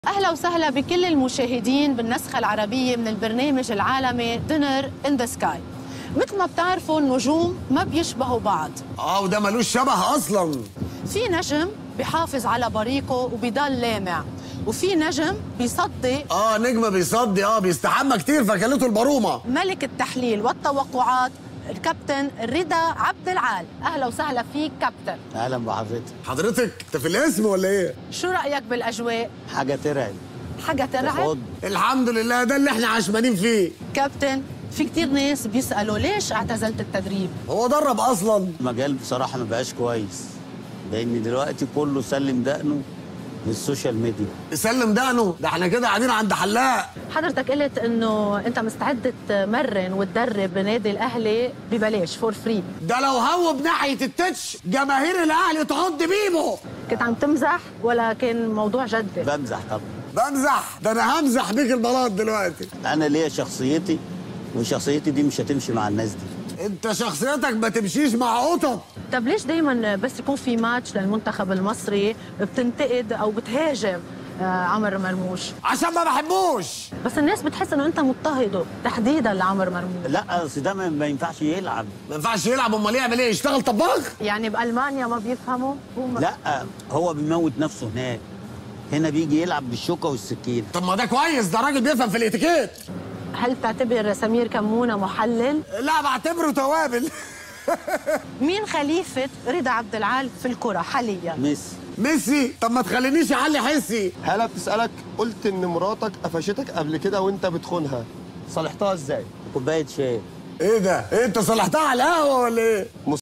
اهلا وسهلا بكل المشاهدين بالنسخه العربيه من البرنامج العالمي دينر ان ذا سكاي مثل ما بتعرفوا النجوم ما بيشبهوا بعض اه وده ملوش شبه اصلا في نجم بيحافظ على بريقه وبيضل لامع وفي نجم بيصدي اه نجم بيصدي اه بيستحمى كتير فكلته البرومه ملك التحليل والتوقعات الكابتن رضا عبد العال اهلا وسهلا فيك كابتن اهلا بحضرتك حضرتك انت في الاسم ولا ايه شو رايك بالاجواء حاجه ترعب حاجه ترعب خد الحمد لله ده اللي احنا عشمانين فيه كابتن في كتير ناس بيسالوا ليش اعتزلت التدريب هو درب اصلا المجال بصراحه ما بقاش كويس لان دلوقتي كله سلم دقنه للسوشيال ميديا يسلم دقنه ده احنا كده قاعدين عند حلاق حضرتك قلت انه انت مستعد تمرن وتدرب بنادي الاهلي ببلاش فور فري ده لو هو بناحيه التتش جماهير الاهلي تعض بيبه كنت عم تمزح ولا كان موضوع جدي بمزح طبعا بمزح ده انا همزح بيك البلاط دلوقتي انا ليا شخصيتي وشخصيتي دي مش هتمشي مع الناس دي انت شخصيتك ما تمشيش مع قطط طب ليش دايما بس يكون في ماتش للمنتخب المصري بتنتقد او بتهاجم آه، عمر مرموش عشان ما بحبوش بس الناس بتحس انه انت مضطهده تحديدا لعمر مرموش لا اصل ده ما ما ينفعش يلعب ما ينفعش يلعب امال يعمل ايه يشتغل طباخ يعني بالمانيا ما بيفهموا هم لا هو بيموت نفسه هناك هنا بيجي يلعب بالشوكه والسكين طب ما ده كويس ده راجل بيفهم في الاتيكيت هل بتعتبر سمير كمونه محلل لا بعتبره توابل مين خليفه رضا عبد العال في الكره حاليا ميسي ميسي طب ما تخلينيش اعلي حسي هلا بتسألك قلت إن مراتك قفشتك قبل كده وأنت بتخونها صالحتها إزاي؟ كوبايه شاي ايه ده؟ إيه انت صلحتها على القهوه ولا ايه؟